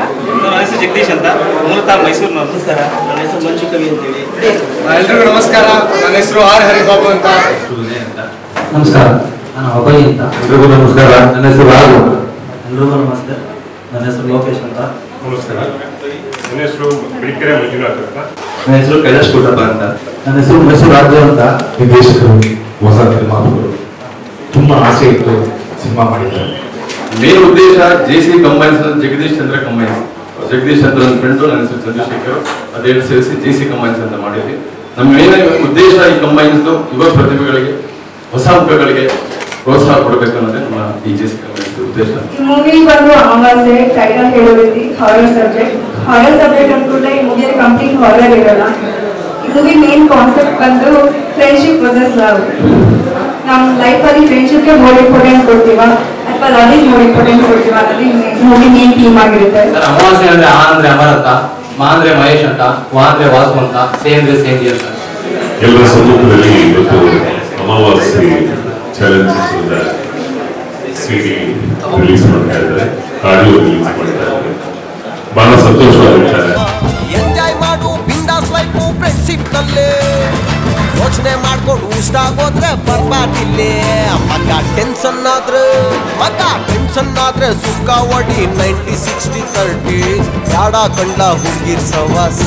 ನನ್ನ ಹೆಸರು ಜಗದೀಶ್ ಅಂತ ಮೂಲತಃ ಮೈಸೂರಿನವ್ರು ನಮಸ್ಕಾರ ನನ್ನ ಹೆಸರು ಮಂಜು ಕವಿ ಅಂತೇಳಿ ಎಲ್ರಿಗೂ ನಮಸ್ಕಾರ ನನ್ನ ಹೆಸರು ಆರ್ ಹರಿಬಾಬು ಅಂತ ನಮಸ್ಕಾರ ನಾನು ಅಭಯ್ ಅಂತ ಎಲ್ರಿಗೂ ನಮಸ್ಕಾರ ನನ್ನ ಹೆಸರು ರಾಘು ಎಲ್ರಿಗೂ ನಮಸ್ತೆ ನನ್ನ ಹೆಸರು ಲೋಕೇಶ್ ಅಂತ ನಮಸ್ಕಾರ ನನ್ನ ಹೆಸರು ಬಿಳಿಕೆರೆ ಮಂಜುನಾಥ್ ಅಂತ ನನ್ನ ಹೆಸರು ಕೈಲಾಶ್ ಕುಟಪ್ಪ ಅಂತ ನನ್ನ ಹೆಸರು ಮೈಸೂರು ರಾಜು ಅಂತ ನಿರ್ದೇಶಕರು ಹೊಸ ನಿರ್ಮಾಪಕರು ತುಂಬಾ ಆಸೆ ಇಟ್ಟು ಸಿನಿಮಾ ಮಾಡಿದ್ದಾರೆ ಮೇನ್ ಉದ್ದೇಶ J C combines Jagadish Chandra combines Jagadish Chandra ನನ್ನ ಫ್ರೆಂಡು ನನ್ನ ಹೆಸರು ಚಂದ್ರಶೇಖರ್ ಅದೇನು ಸೇರಿಸಿ ಜೆ ಸಿ ಕಂಬೈನ್ಸ್ ಅಂತ ಮಾಡಿದ್ವಿ ನಮ್ಮ ಮೇನ್ ಉದ್ದೇಶ ಈ ಕಂಬೈನ್ಸ್ ಯುವ ಪ್ರತಿಭೆಗಳಿಗೆ ಹೊಸ ಮುಖಗಳಿಗೆ ಪ್ರೋತ್ಸಾಹ ಕೊಡಬೇಕು ಅನ್ನೋದೇ ನಮ್ಮ ಈ ಜೆ ಸಿ ಕಂಬೈನ್ಸ್ ಉದ್ದೇಶ ಈ ಮೂವಿ ಬಂದು ಅಮಾವಾಸ್ಯೆ ಟೈಟಲ್ ಹೇಳೋ ರೀತಿ ಹಾರರ್ ಸಬ್ಜೆಕ್ಟ್ ಹಾರರ್ ಸಬ್ಜೆಕ್ಟ್ ಅಂದ್ಕೊಂಡ್ರೆ ಈ ಮೂವಿಯಲ್ಲಿ ಕಂಪ್ಲೀಟ್ ಹಾರರ್ ಇರಲ್ಲ ಈ ಮೂವಿ ಮೇನ್ ಕಾನ್ಸೆಪ್ಟ್ ಬಂದು ಫ್ರೆಂಡ್ಶಿಪ್ ವರ್ಸಸ್ ಲವ್ ನಮ್ಮ ಲೈಫಲ್ಲಿ ಫ್ರೆಂಡ್ಶಿಪ್ಗೆ ಮೋರ್ ಇಂಪಾರ್ಟೆಂಟ್ ಕೊಡ್ತೀವ ಅಥವಾ ಲವಿಗೆ ಮೋರ್ ಇಂಪಾರ್ಟೆಂಟ್ ಕೊಡ್ತೀವ ಅನ್ನೋದು ಮೂವಿ ಮೇನ್ ಥೀಮ್ ಆಗಿರುತ್ತೆ ಸರ್ ಅಮಾವಾಸ್ಯೆ ಅಂದ್ರೆ ಆ ಅಂದ್ರೆ ಅಮರ್ ಅಂತ ಮಾ ಅಂದ್ರೆ ಮಹೇಶ್ ಅಂತ ವಾ ಅಂದ್ರೆ ವಾಸು ಅಂತ ಸೇ ಅಂದ್ರೆ ಸೇಂದಿ ಅಂತ ಎಲ್ಲರ ಸಮ್ಮುಖದಲ್ಲಿ ಇವತ್ತು ಅಮಾವಾಸ್ಯೆ ಚಾಲೆಂಜ್ ಸಿಡಿ ರಿಲೀಸ್ ಮಾಡ್ತಾ ಇದ್ದಾರೆ ಆಡಿಯೋ ರಿಲೀಸ್ ಮಾಡ್ತಾ ಇದ್ದಾರೆ ಬಹಳ ಸಂತೋಷವಾದ ವಿಚಾರ ಎಂಜಾಯ್ ಮಾಡು ಬಿಂದಾಸ್ ಲೈಫು ಫ್ರೆಂಡ್ಶಿಪ್ ನಲ್ಲೇ ಯೋಚನೆ ಮಾಡ್ಕೊಂಡು ಇಷ್ಟ ಹೋದ್ರೆ ಬರ್ಬಾರ್ದಿಲ್ಲೇ ಮಗ ಟೆನ್ಷನ್ ಆದ್ರೆ ಮಗ ಟೆನ್ಷನ್ ಆದ್ರೆ ಸುಖ ಒಡಿ ನೈಂಟಿ ಸಿಕ್ಸ್ಟಿ ತರ್ಟಿ ಯಾಡ ಕಂಡ ಹುಡುಗಿರ್ ಸವಾಸ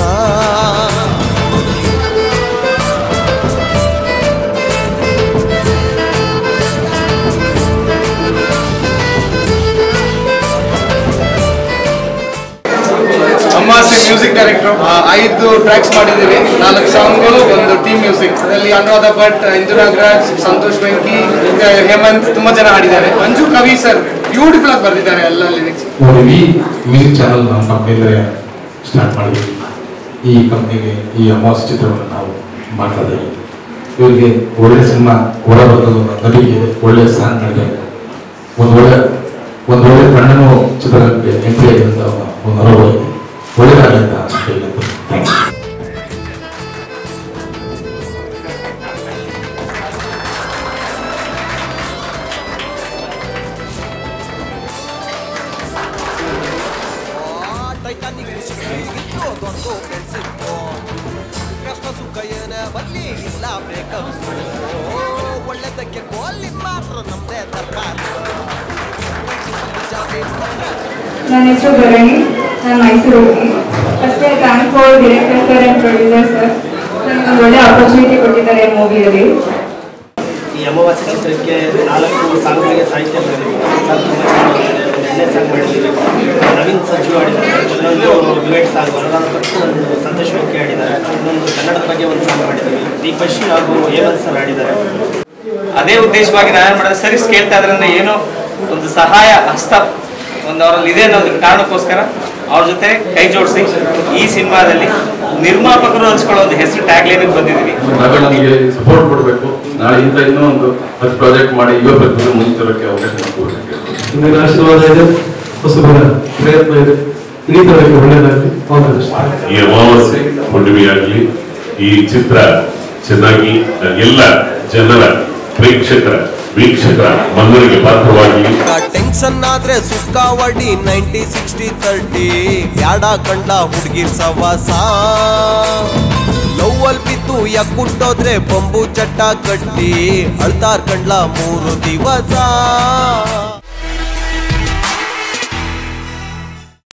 ಅಮ್ಮಾಸಿ ಮ್ಯೂಸಿಕ್ ಡೈರೆಕ್ಟರ್ ಐದು ಟ್ರ್ಯಾಕ್ಸ್ ಮಾಡಿದ್ದೀವಿ ನಾಲ್ಕು ಸಾಂಗ್ಗಳು ಒಂದು ಟೀಮ್ ಮ್ಯೂಸಿಕ್ ಅದರಲ್ಲಿ ಅನುರಾಧ ಭಟ್ ಇಂದು ನಾಗರಾಜ್ ಸಂತೋಷ್ ಬೆಂಕಿ ಮತ್ತೆ ಹೇಮಂತ್ ತುಂಬಾ ಜನ ಹಾಡಿದ್ದಾರೆ ಮಂಜು ಕವಿ ಸರ್ ಬ್ಯೂಟಿಫುಲ್ ಆಗಿ ಬರೆದಿದ್ದಾರೆ ಎಲ್ಲ ಲಿರಿಕ್ಸ್ ನೋಡಿ ಈ ಮ್ಯೂಸಿಕ್ ಚಾನಲ್ ನಮ್ಮ ಕಂಪ್ನಿಯಲ್ಲೇ ಸ್ಟಾರ್ಟ್ ಮಾಡಿದ್ವಿ ಈ ಕಂಪ್ನಿಗೆ ಈ ಅಮಾವಾಸ್ಯ ಚಿತ್ರವನ್ನು ನಾವು ಮಾಡ್ತಾ ಇದ್ದೀವಿ ಇವರಿಗೆ ಒಳ್ಳೆ ಸಿನಿಮಾ ಹೊರ ಬರ್ತದೆ ಒಂದು ನಟಿಗೆ ಒಳ್ಳೆ ಸಾಂಗ್ಗಳಿಗೆ ಒಂದು ಒಳ್ಳೆ ಒಂದು ಒಳ್ಳೆ ಕಣ್ಣನು ಚಿತ್ರರಂಗಕ್ಕೆ ಎಂಟ್ರಿ ಆಗಿದಂತ ಒಂದು ಅನುಭವ ಇದೆ ಒಳ್ಳೆದಾಗಲಿ ಅಂತ ಹೇಳಿ ಥ್ಯಾಂಕ್ಸ್ ಟೈಟಾನಿಕ್ ಇದ್ದೋದೊಂದು ಫ್ರೆಂಡ್ಶಿಪ್ಪು ಕಷ್ಟ ಸುಖ ಏನೇ ಬರಲಿ ಇಲ್ಲ ಬ್ರೇಕಪ್ ಒಳ್ಳೆದಕ್ಕೆ ಗೋಲಿ ಮಾತ್ರ ನಮ್ದೇ ತರಕಾರಿ ನನ್ನ ಹೆಸರು ಭರಣಿ ನಾನು ಮೈಸೂರು ಹೋಗಿ ಫಸ್ಟೇ thank for director sir and producer sir ನನಗೊಂದು ಒಳ್ಳೆ ಆಪರ್ಚುನಿಟಿ ಕೊಟ್ಟಿದ್ದಾರೆ ಈ ಮೂವಿಯಲ್ಲಿ ಈ ಅಮಾವಾಸ್ಯೆ ಚಿತ್ರಕ್ಕೆ ನಾಲ್ಕು ಸಾಂಗ್ಗಳಿಗೆ ಸಾಹಿತ್ಯ ಬರೆದಿದ್ದೀವಿ ಸಾಂಗ್ ತುಂಬ ಚೆನ್ನಾಗಿದೆ ಎರಡನೇ ಸಾಂಗ್ ಮಾಡಿದ್ದೀವಿ ನವೀನ್ ಸಜ್ಜು ಆಡಿದ್ದಾರೆ ಇನ್ನೊಂದು ಡ್ಯುಯೆಟ್ ಸಾಂಗ್ ಅನುರಾಧ ಭಟ್ ಒಂದು ಸಂತೋಷ್ ವೆಂಕಿ ಆಡಿದ್ದಾರೆ ಇನ್ನೊಂದು ಕನ್ನಡದ ಬಗ್ಗೆ ಒಂದು ಸಾಂಗ್ ಮಾಡಿದ್ದೀವಿ ದೀಪಶ್ರೀ ಹಾಗೂ ಹೇಮಂತ್ ಸರ್ ಆಡಿದ್ದಾರೆ ಅದೇ ಉದ್ದೇಶವಾಗಿ ನಾನು ಮಾಡಿದ್ರೆ ಸರಿ ಕೇಳ್ತಾ ಇದ್ರೆ ಅಂದ್ರೆ ಏನೋ ಒಂದು ಸಹಾಯ ಹಸ್ತ ಒಂದು ಅವರಲ್ಲಿ ಇದೆ ಅನ್ನೋದಕ್ಕೆ ಕಾರಣಕ್ಕೋಸ್ಕರ ಅವ್ರ ಜೊತೆ ಕೈ ಜೋಡಿಸಿ ಈ ಸಿನಿಮಾದಲ್ಲಿ ನಿರ್ಮಾಪಕರು ಹಂಚ್ಕೊಳ್ಳೋ ಒಂದು ಹೆಸರು ಟ್ಯಾಗ್ಲೈನ್ ಬಂದಿದ್ದೀವಿ ನಾವೆಲ್ಲ ನಮಗೆ ಸಪೋರ್ಟ್ ಕೊಡಬೇಕು ನಾಳೆ ಇಂಥ ಇನ್ನೂ ಒಂದು ಹತ್ತು ಪ್ರಾಜೆಕ್ಟ್ ಮಾಡಿ ಯುವ ಪ್ರತಿಭೆ ಮುಂದೆ ತರೋಕ್ಕೆ ಅವಕಾಶ ಮಾಡಿಕೊಡ್ಬೇಕು ನಿಮಗೆ ಆಶೀರ್ವಾದ ಇದೆ ಹೊಸಬರ ಪ್ರಯತ್ನ ಇದೆ ಇಡೀ ತರಕ್ಕೆ ಒಳ್ಳೆಯದಾಗಲಿ ಆಲ್ ಈ ಅಮಾವಾಸ್ಯೆ ಹುಣ್ಣಿಮೆಯಾಗಲಿ ಈ ಚಿತ್ರ ಚೆನ್ನಾಗಿ ಎಲ್ಲ ಜನರ ಪ್ರೇಕ್ಷಕರ ವೀಕ್ಷಕರ ಮನ್ನರಿಗೆ ಪಾತ್ರವಾಗಲಿ ಟೆನ್ಷನ್ ಆದ್ರೆ ಸುಖ ಒಡಿ ನೈಂಟಿ ಸಿಕ್ಸ್ಟಿ ತರ್ಟಿ ಯಾಡ ಕಂಡ ಹುಡುಗಿರ್ ಸವಾಸ ಲವ್ ಅಲ್ ಬಿದ್ದು ಯಕ್ಕುಟ್ಟೋದ್ರೆ ಬಂಬು ಚಟ್ಟ ಕಟ್ಟಿ ಅಳ್ತಾರ್ ಕಂಡ್ಲ ಮೂರು ದಿವಸ